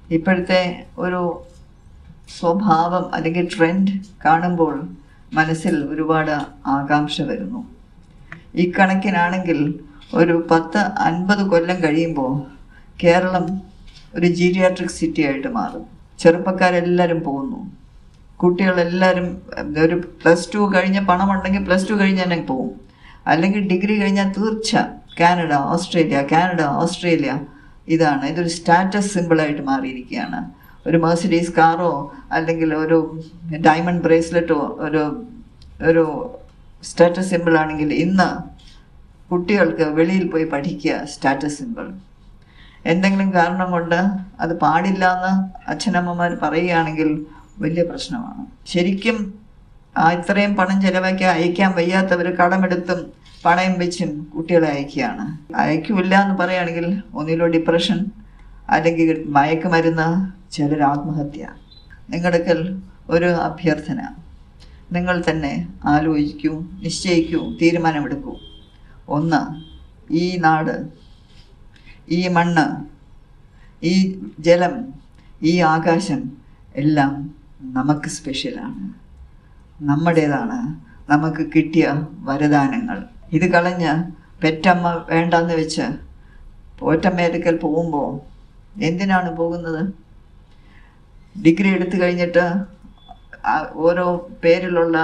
ഇപ്പോഴത്തെ ഒരു സ്വഭാവം അല്ലെങ്കിൽ ട്രെൻഡ് കാണുമ്പോൾ മനസ്സിൽ ഒരുപാട് ആകാംക്ഷ വരുന്നു ഇക്കണക്കിനാണെങ്കിൽ ഒരു പത്ത് അൻപത് കൊല്ലം കഴിയുമ്പോൾ കേരളം ഒരു ജീരിയാട്രിക് സിറ്റി ആയിട്ട് മാറും ചെറുപ്പക്കാരെല്ലാവരും പോകുന്നു കുട്ടികളെല്ലാവരും ഒരു പ്ലസ് ടു കഴിഞ്ഞ പണമുണ്ടെങ്കിൽ പ്ലസ് ടു കഴിഞ്ഞ് തന്നെ പോകും അല്ലെങ്കിൽ ഡിഗ്രി കഴിഞ്ഞാൽ തീർച്ച കാനഡ ഓസ്ട്രേലിയ കാനഡ ഓസ്ട്രേലിയ ഇതാണ് ഇതൊരു സ്റ്റാറ്റസ് സിമ്പിളായിട്ട് മാറിയിരിക്കുകയാണ് ഒരു മെർസിഡീസ് കാറോ അല്ലെങ്കിൽ ഒരു ഡയമണ്ട് ബ്രേസ്ലെറ്റോ ഒരു ഒരു സ്റ്റാറ്റസ് സിമ്പിൾ ആണെങ്കിൽ ഇന്ന് കുട്ടികൾക്ക് വെളിയിൽ പോയി പഠിക്കുക സ്റ്റാറ്റസ് സിമ്പിൾ എന്തെങ്കിലും കാരണം കൊണ്ട് അത് പാടില്ല എന്ന് അച്ഛനമ്മമാർ പറയുകയാണെങ്കിൽ വലിയ പ്രശ്നമാണ് ശരിക്കും ആ ഇത്രയും പണം ചെലവാക്കി അയക്കാൻ വയ്യാത്തവർ കടമെടുത്തും പണയം വെച്ചും കുട്ടികളെ അയക്കുകയാണ് അയക്കില്ല എന്ന് പറയുകയാണെങ്കിൽ ഒന്നിലോ ഡിപ്രഷൻ അല്ലെങ്കിൽ മയക്കുമരുന്ന് ചിലർ ആത്മഹത്യ നിങ്ങളുടെ ഒരു അഭ്യർത്ഥന നിങ്ങൾ തന്നെ ആലോചിക്കൂ നിശ്ചയിക്കൂ തീരുമാനമെടുക്കൂ ഒന്ന് ഈ നാട് ഈ മണ്ണ് ഈ ജലം ഈ ആകാശം എല്ലാം നമുക്ക് സ്പെഷ്യലാണ് നമ്മുടേതാണ് നമുക്ക് കിട്ടിയ വരദാനങ്ങൾ ഇത് കളഞ്ഞ് പെറ്റമ്മ വേണ്ടെന്ന് വെച്ച് പോറ്റമ്മേരക്കൽ പോകുമ്പോൾ എന്തിനാണ് പോകുന്നത് ഡിഗ്രി എടുത്തു കഴിഞ്ഞിട്ട് ആ- ഓരോ പേരിലുള്ള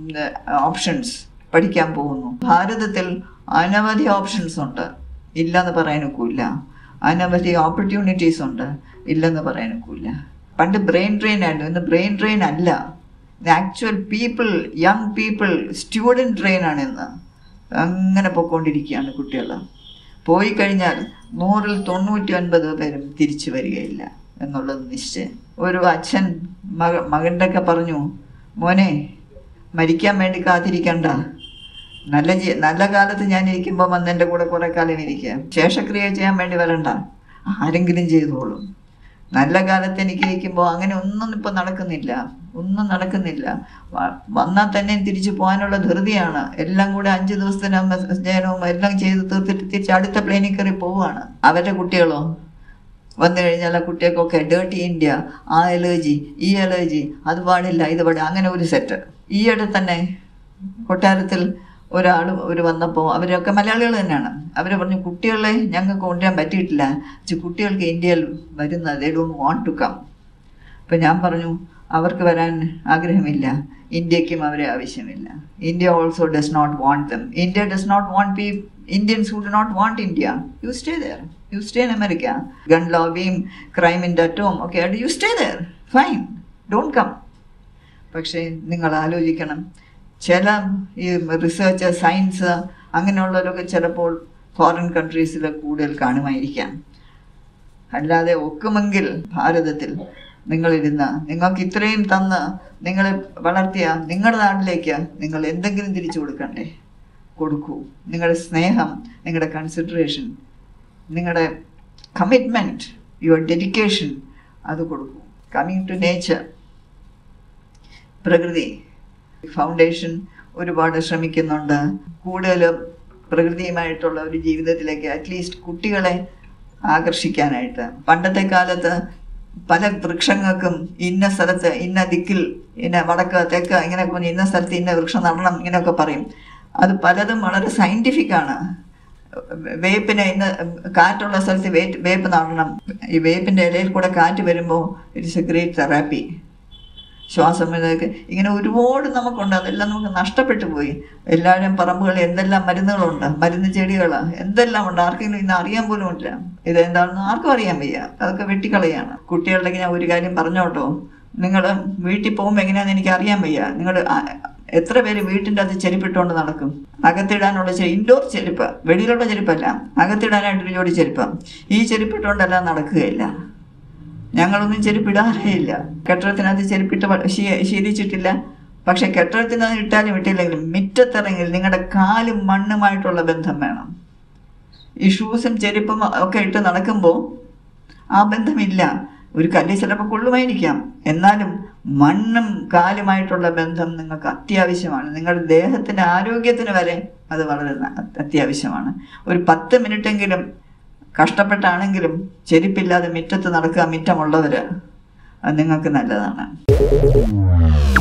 ഓപ്ഷൻസ് പഠിക്കാൻ പോകുന്നു ഭാരതത്തിൽ അനവധി ഓപ്ഷൻസ് ഉണ്ട് ഇല്ലെന്ന് പറയാനൊക്കില്ല അനവധി ഓപ്പർച്യൂണിറ്റീസ് ഉണ്ട് ഇല്ലെന്ന് പറയാനൊക്കില്ല പണ്ട് ബ്രെയിൻ ഡ്രെയിൻ ആയിരുന്നു ഇന്ന് ബ്രെയിൻ ഡ്രെയിൻ അല്ല actual people young people student drain ആണ് ഇന്ന് അങ്ങനെ പൊയ്ക്കൊണ്ടിരിക്കുകയാണ് കുട്ടികൾ പോയി കഴിഞ്ഞാൽ നൂറിൽ തൊണ്ണൂറ്റി ഒൻപത് പേരും തിരിച്ചു വരികയില്ല എന്നുള്ളത് നിശ്ചയം ഒരു അച്ഛൻ മക മകൻ്റെ ഒക്കെ പറഞ്ഞു മോനെ മരിക്കാൻ വേണ്ടി കാത്തിരിക്കണ്ട നല്ല ജീ നല്ല കാലത്ത് ഞാൻ ഇരിക്കുമ്പോൾ വന്ന് എൻ്റെ കൂടെ കുറേ കാലം ഇരിക്കുക ശേഷക്രിയ ചെയ്യാൻ വേണ്ടി വരണ്ട ആരെങ്കിലും ചെയ്തോളും നല്ല കാലത്ത് എനിക്ക് ഇരിക്കുമ്പോൾ അങ്ങനെ ഒന്നും ഇപ്പം നടക്കുന്നില്ല ഒന്നും നടക്കുന്നില്ല വ- വന്നാൽ തന്നെ തിരിച്ചു പോകാനുള്ള ധൃതിയാണ് എല്ലാം കൂടെ അഞ്ച് ദിവസത്തിനും ജയനവും എല്ലാം ചെയ്ത് തീർത്തിട്ട് തിരിച്ച് അടുത്ത പ്ലെയിനിൽ കയറി പോവുകയാണ് അവരുടെ കുട്ടികളോ വന്നു കഴിഞ്ഞാൽ ആ കുട്ടികൾക്കൊക്കെ ഡേർട്ടി ഇന്ത്യ ആ അലർജി ഈ അലർജി അത് പാടില്ല ഇത് പാടില്ല അങ്ങനെ ഒരു സെറ്റ് ഈയിടെ തന്നെ കൊട്ടാരത്തിൽ ഒരാൾ ഒരു വന്നപ്പോൾ അവരൊക്കെ മലയാളികൾ തന്നെയാണ് അവർ പറഞ്ഞു കുട്ടികളെ ഞങ്ങൾക്ക് കൊണ്ടുവരാൻ പറ്റിയിട്ടില്ല പക്ഷെ കുട്ടികൾക്ക് ഇന്ത്യയിൽ വരുന്ന they don't want to come അപ്പം ഞാൻ പറഞ്ഞു അവർക്ക് വരാൻ ആഗ്രഹമില്ല ഇന്ത്യക്കും അവരെ ആവശ്യമില്ല India also does not want them India does not want പീ Indians who do not want India you stay there you stay in America gun ലോബിയും ക്രൈം ഇൻ അറ്റോം ഒക്കെ you stay there fine don't come പക്ഷേ നിങ്ങൾ ആലോചിക്കണം ചില ഈ research science അങ്ങനെയുള്ളവരൊക്കെ ചിലപ്പോൾ foreign കൺട്രീസിൽ കൂടുതൽ കാണുമായിരിക്കാം അല്ലാതെ ഒക്കുമെങ്കിൽ ഭാരതത്തിൽ നിങ്ങളിരുന്ന് നിങ്ങൾക്ക് ഇത്രയും തന്ന് നിങ്ങളെ വളർത്തിയ നിങ്ങളുടെ നാട്ടിലേക്ക് നിങ്ങൾ എന്തെങ്കിലും തിരിച്ചു കൊടുക്കണ്ടേ കൊടുക്കൂ നിങ്ങളുടെ സ്നേഹം നിങ്ങളുടെ കൺസിഡറേഷൻ നിങ്ങളുടെ കമ്മിറ്റ്മെൻറ്റ് യുവർ ഡെഡിക്കേഷൻ അത് കൊടുക്കൂ കമ്മിങ് ടു നേച്ചർ പ്രകൃതി ഫൗണ്ടേഷൻ ഒരുപാട് ശ്രമിക്കുന്നുണ്ട് കൂടുതലും പ്രകൃതിയുമായിട്ടുള്ള ഒരു ജീവിതത്തിലേക്ക് അറ്റ്ലീസ്റ്റ് കുട്ടികളെ ആകർഷിക്കാനായിട്ട് പണ്ടത്തെ കാലത്ത് പല വൃക്ഷങ്ങൾക്കും ഇന്ന സ്ഥലത്ത് ഇന്ന ദിക്കിൽ ഇന്ന വടക്ക് തെക്ക് ഇങ്ങനെ കൊണ്ട് ഇന്ന സ്ഥലത്ത് ഇന്ന വൃക്ഷം നടണം ഇങ്ങനെയൊക്കെ പറയും അത് പലതും വളരെ സയൻറ്റിഫിക് ആണ് വേപ്പിന് ഇന്ന് കാറ്റുള്ള സ്ഥലത്ത് വേ വേപ്പ് നടണം ഈ വേപ്പിൻ്റെ ഇലയിൽ കൂടെ കാറ്റ് വരുമ്പോൾ ഇറ്റ്സ് എ ഗ്രേറ്റ് തെറാപ്പി ശ്വാസം ഇതൊക്കെ ഇങ്ങനെ ഒരുപാട് നമുക്കുണ്ട് അതെല്ലാം നമുക്ക് നഷ്ടപ്പെട്ടു പോയി എല്ലാവരും പറമ്പുകളിൽ എന്തെല്ലാം മരുന്നുകളുണ്ട് മരുന്ന് ചെടികൾ എന്തെല്ലാം ഉണ്ട് ആർക്കെങ്കിലും ഇന്ന് അറിയാൻ പോലും ഇല്ല ഇത് എന്താണെന്ന് ആർക്കും അറിയാൻ വയ്യ അതൊക്കെ വെട്ടിക്കളയാണ് കുട്ടികളുടെ ഞാൻ ഒരു കാര്യം പറഞ്ഞോട്ടോ നിങ്ങൾ വീട്ടിൽ പോകുമ്പോൾ എങ്ങനെയാണെന്ന് എനിക്ക് അറിയാൻ വയ്യ നിങ്ങൾ എത്ര പേര് വീട്ടിൻ്റെ അത് ചെരുപ്പിട്ടുകൊണ്ട് നടക്കും അകത്തിടാനുള്ള ചെ ഇൻഡോർ ചെരുപ്പ് വെളിയിലുള്ള ചെരുപ്പല്ല അകത്തിടാനായിട്ടൊരു ജോഡി ചെരുപ്പ് ഈ ചെരുപ്പിട്ടുകൊണ്ടെല്ലാം നടക്കുകയില്ല ഞങ്ങളൊന്നും ചെരുപ്പിടാറേ ഇല്ല കെട്ടിടത്തിനകത്ത് ചെരുപ്പിട്ട് പ- ശീ- ശീലിച്ചിട്ടില്ല പക്ഷെ കെട്ടിടത്തിനകത്ത് ഇട്ടാലും ഇട്ടില്ലെങ്കിലും മുറ്റത്തിറങ്ങി നിങ്ങളുടെ കാലും മണ്ണുമായിട്ടുള്ള ബന്ധം വേണം ഈ ഷൂസും ചെരുപ്പും ഒക്കെ ഇട്ട് നടക്കുമ്പോൾ ആ ബന്ധമില്ല ഒരു കല്ല് ചിലപ്പോൾ കൊള്ളുമായിരിക്കാം എന്നാലും മണ്ണും കാലുമായിട്ടുള്ള ബന്ധം നിങ്ങൾക്ക് അത്യാവശ്യമാണ് നിങ്ങളുടെ ദേഹത്തിൻ്റെ ആരോഗ്യത്തിന് വരെ അത് വളരെ ന- അത്യാവശ്യമാണ് ഒരു പത്ത് മിനിറ്റെങ്കിലും കഷ്ടപ്പെട്ടാണെങ്കിലും ചെരുപ്പില്ലാതെ മുറ്റത്ത് നടക്കുക മിറ്റമുള്ളവർ അത് നിങ്ങൾക്ക് നല്ലതാണ്